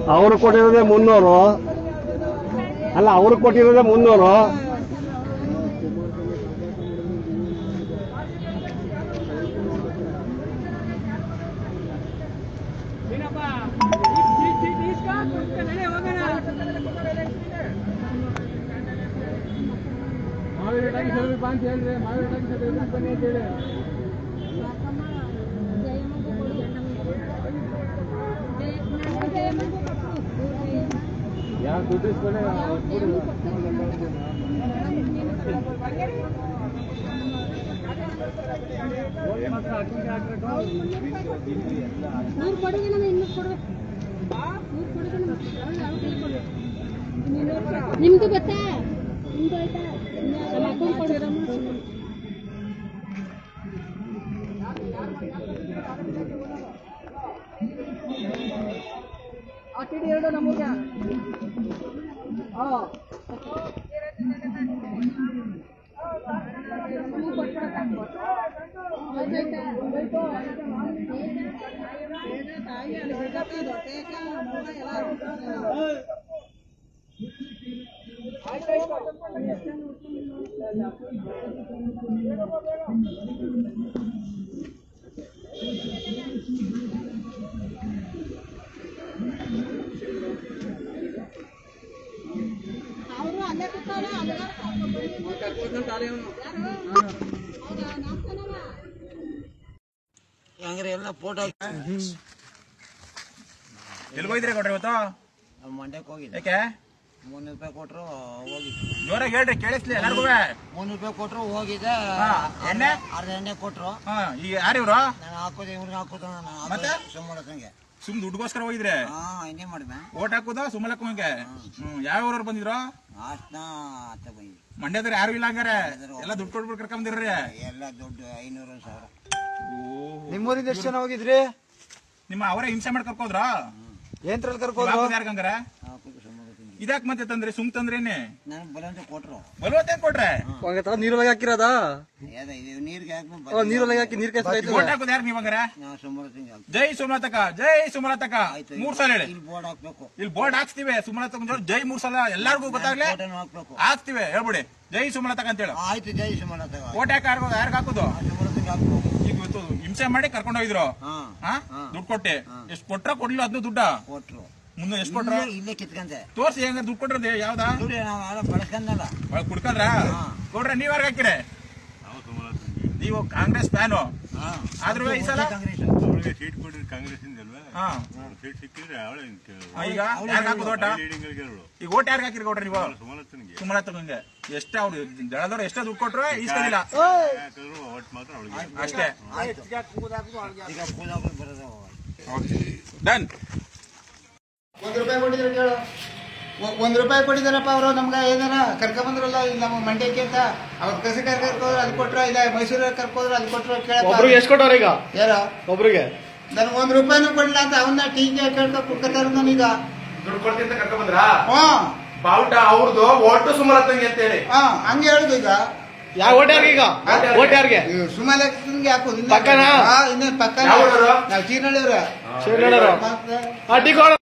ಅವರು ಕೊಟ್ಟಿರೋದೇ ಮುನ್ನೂರು ಅಲ್ಲ ಅವರು ಕೊಟ್ಟಿರೋದೇ ಮುನ್ನೂರು ನೂರು ಕೊಡುಗೆ ನಮ್ಮ ಇನ್ನೂರು ಕೊಡ್ಬೇಕು ನೂರು ಕೊಡುಗೆ ನಮ್ಮ ಅವ್ಳು ಅವ್ಳ ಕೈಲಿ ಕೊಡ್ಬೇಕು. ಇನ್ನೂರು ಕೊಡು. ನಿಮ್ದು ಗೊತ್ತಾ ನಿಮ್ದು ಆಯ್ತಾ ನಮ್ಮ ಅಕ್ಕನ ಕೊಡಿರಮ್ಮ ಅವರು ಅಲ್ಲೇ ಕೂತಾಳೆ ಅಲ್ಲೇ ಹಂಗಾರೆ ಎಲ್ಲ ಫೋಟೋ ಎಲ್ಲಿ ಹೋಗಿದ್ರಿ ಕೊಟ್ರಿ ಇವತ್ತು ನಮ್ಮ ಮಂಡ್ಯಕ್ಕೆ ಹೋಗಿದ್ದೆ ಯಾಕೆ ಮುನ್ನೂರು ರೂಪಾಯಿ ಕೊಟ್ರು ಹೋಗಿದ್ದೆ ಜೋರಾಗಿ ಹೇಳ್ರಿ ಕೇಳಿಸ್ಲಿ ಎಲ್ಲಾರ್ಗು ಮುನ್ನೂರು ರೂಪಾಯಿ ಕೊಟ್ರು ಹೋಗಿದ್ದೆ ಹಾ, ಎಣ್ಣೆ? ಅರ್ಧ ಎಣ್ಣೆ ಕೊಟ್ರು ಹಾ ಈಗ ಯಾರು ಇವ್ರು ನಾನು ಹಾಕೋದೆ ಇವ್ರಿಗೆ ಹಾಕೋದು ನಾನು ಮತ್ತೆ? ಸುಮ್ಮನೆ ಸುಮ್ ದುಡ್ಗೋಸ್ಕರ ಹೋಗಿದ್ರೆ ಹಾ ಹಿಂಗೆ ಮಾಡಿದೆ ಓಟ್ ಹಾಕುದ ಸುಮಲಕ್ಕಂಗೆ ಹ್ಮ್ ಯಾವ ಊರವ್ರು ಬಂದಿದ್ರು ಅಷ್ಟನ್ನ ಅತ್ತ ಬಂದಿದ್ದೆ ಮಂಡ್ಯದ್ರ ಯಾರು ಇಲ್ಲ ಹಂಗಾರೆ ಎಲ್ಲ ದುಡ್ಡು ಕೊಟ್ಬಿಟ್ಟು ಕರ್ಕೊಂಬಂದಿರ್ರಿ ಎಲ್ಲ ದುಡ್ಡು ಐನೂರು ಸಾವಿರ ನಿಮ್ಮೂರಿಂದ ಎಷ್ಟು ಜನ ಹೋಗಿದ್ರಿ ನಿಮ್ಮ ಅವರೇ ಹಿಂಸೆ ಮಾಡಿ ಕರ್ಕೋದ್ರ ಏನ್ರಲ್ಲಿ ಕರ್ಕೋದ್ರು ಯಾರ್ಗಂಗಾರ ಹಾಕೋದು ಸುಮ್ಮನೆ ಇದಾಕ್ ಮತ್ತೆ ತಂದ್ರಿ ಸುಮ್ ತಂದ್ರೇನೆ ನಾನು ಬಲವಂತ ಕೊಟ್ರು ಬಲವತ್ತೆ ಕೊಟ್ರೆ ನೀರೊಳಗೆ ಹಾಕಿರೋದಾ ಯಾವ್ದು ಇದು ನೀರಿಗೆ ಓ, ನೀರೊಳಗೆ ಹಾಕಿ ನೀರ್ ಕಾಯ್ತಾ ಓಟ್ ಹಾಕೋದು ಯಾರು ನೀವ್ ಹಂಗಾರ ನಾವು ಸುಮ್ಮನೆ ತಿಂಗೆ ಹಾಕ್ತೀವಿ ಜೈ ಸುಮಲತಕ ಜೈ ಸುಮಲತಕ ಆಯ್ತು ಮೂರ್ ಸಲ ಹೇಳಿ ಇಲ್ಲಿ ಬೋರ್ಡ್ ಹಾಕ್ಬೇಕು ಇಲ್ಲಿ ಬೋರ್ಡ್ ಹಾಕ್ಸ್ತೀವಿ ಸುಮಲತಕ ಜೋಡಿ ಜೈ ಮೂರ್ ಸಲ ಎಲ್ಲಾರ್ಗು ಗೊತ್ತಾಗ್ಲಿ ಫೋಟೋನು ಹಾಕ್ಬೇಕು ಹಾಕ್ಸ್ತೀವಿ ಹೇಳ್ಬಿಡಿ ಜೈ ಸುಮಲತಕ ಅಂತ ಹೇಳು ಆಯ್ತು ಜೈ ಸುಮ್ಮನೆ ತಗ ಓಟ್ ಯಾಕೆ ಯಾರ್ಗ ಯಾರ್ಗ ಹಾಕೋದು ಸುಮ್ಮನೆ ತಿಂಗೆ ಹಾಕ್ಬೇಕು ಈಗ ಇವತ್ತು ಹಿಂಸೆ ಮಾಡಿ ಕರ್ಕೊಂಡು ಹೋಗಿದ್ರು ಹಾ ಹಾ ಹಾ. ದುಡ್ಡು ಕೊಟ್ಟೆ ಎಷ್ಟು ಕೊಟ್ರ ಕೊಡ್ಲಿಲ್ಲ ಅದನ್ನು ದುಡ್ಡ ಕೊಟ್ರು ಮುಂದೆ ಎಷ್ಟು ಕೊಟ್ರ ಇಲ್ಲೇ ಇಲ್ಲೇ ಕಿತ್ಕಂತೆ ತೋರ್ಸಿ ಹೆಂಗ ದುಡ್ಡು ಕೊಟ್ರದೆ ಯಾವ್ದಾ ದುಡ್ಡು ನಾವು ಎಲ್ಲ ಬಳಸ್ಕೊಂಡಲ್ಲ ಕುಡ್ಕಂದ್ರ ಕೊಡ್ರೆ ನೀವ್ ಯಾರ್ಗ ಹಾಕಿರೆ ನೀವು ಕಾಂಗ್ರೆಸ್ ಫ್ಯಾನು ಹಾ ಆದ್ರೂ ಈ ಸಲ ಕಾಂಗ್ರೆಸ್ ಅವಳಿಗೆ ಸೀಟ್ ಕೊಟ್ಟಿದ್ದು ಕಾಂಗ್ರೆಸ್ ಇಂದಲ್ವಾ ಹಾ ಸೀಟ್ ಸಿಕ್ಕಿದ್ರೆ ಅವಳೇ ಆ, ಈಗ ಯಾರ್ಗ ಹಾಕೋದು ಓಟ ಲೀಡಿಂಗ್ ಗೆಲ್ಲಳು ಈಗ ಓಟ್ ಯಾರ್ಗ ಹಾಕಿರಿ ಕೊಡ್ರಿ ನೀವು ಸುಮಲತ್ತನಿಗೆ ಸುಮಲತಕಂಗೆ ಎಷ್ಟ ಅವ್ರು ದಳದವ್ರು ಎಷ್ಟ ದುಡ್ಡು ಕೊಟ್ರು ಇಸ್ಕೊಂಡಿಲ್ಲ ಯಾಕಂದ್ರೆ ಒಟ್ಟು ಮಾತ್ರ ಅವಳಿಗೆ ಅಷ್ಟೇ ಈಗ ಕೂದಾಕು ಬರೋದು ಡನ್ ಒಂದ್ ರೂಪಾಯಿ ಕೊಟ್ಟಿದ್ರು ಕೇಳು ಒ- ಒಂದ್ ರೂಪಾಯಿ ಕೊಟ್ಟಿದ್ದಾರಪ್ಪ ಅವರು ನಮ್ಗೆ ಏನಾರ ಕರ್ಕೊಂಬಂದ್ರಲ್ಲ ಇಲ್ಲಿ ನಮ್ಮ ಮಂಡ್ಯಕ್ಕೆ ಅಂತ ಅವ್ರು ಕಸಿ ಕರ್ಕೋದ್ರು ಅದು ಕೊಟ್ರು ಇಲ್ಲ ಮೈಸೂರಿಗೆ ಕರ್ಕೋದ್ರು ಅದು ಕೊಟ್ರು ಒಬ್ರಿಗೆ ಕೇಳಪ್ಪ ಎಷ್ಟು ಕೊಟ್ಟವ್ರ ಈಗ ಯಾರ ಒಬ್ರಿಗೆ ನನ್ಗೆ ಒಂದ್ ರೂಪಾಯಿನೂ ಕೊಡ್ಲಿಲ್ಲ ಅಂತ ಅವನ್ನ ಟೀಕೆ ಕೇಳ್ಕೊ ಕುಡ್ಕತಾರ ನನೀಗ ದುಡ್ಡು ಕೊಡ್ತೀನಿ ಅಂತ ಕರ್ಕೊಂಡ್ ಬಂದ್ರ ಹ್ಞೂ ಬಾವುಟ ಅವ್ರದ್ದು ಒಟ್ಟು ಸುಮಲತಂಗೆ ಅಂತ ಹೇಳಿ ಹಾ ಹಂಗೆ ಹೇಳುದು ಈಗ ಯಾವ ಓಟ್ ಯಾರಿಗೆ ಈಗ ಓಟ್ ಯಾರಿಗೆ ಸುಮಾರು ಹಾಕು ಪಕ್ಕನಾ? ಇನ್ನೇನು ಪಕ್ಕ ಯಾವ ಊರವ್ರು? ನಾವು ಚೀನಳ್ಳಿಯವ್ರ ಶಿವನಳ್ಳರು. ಮತ್ತೆ ಆ ಟಿ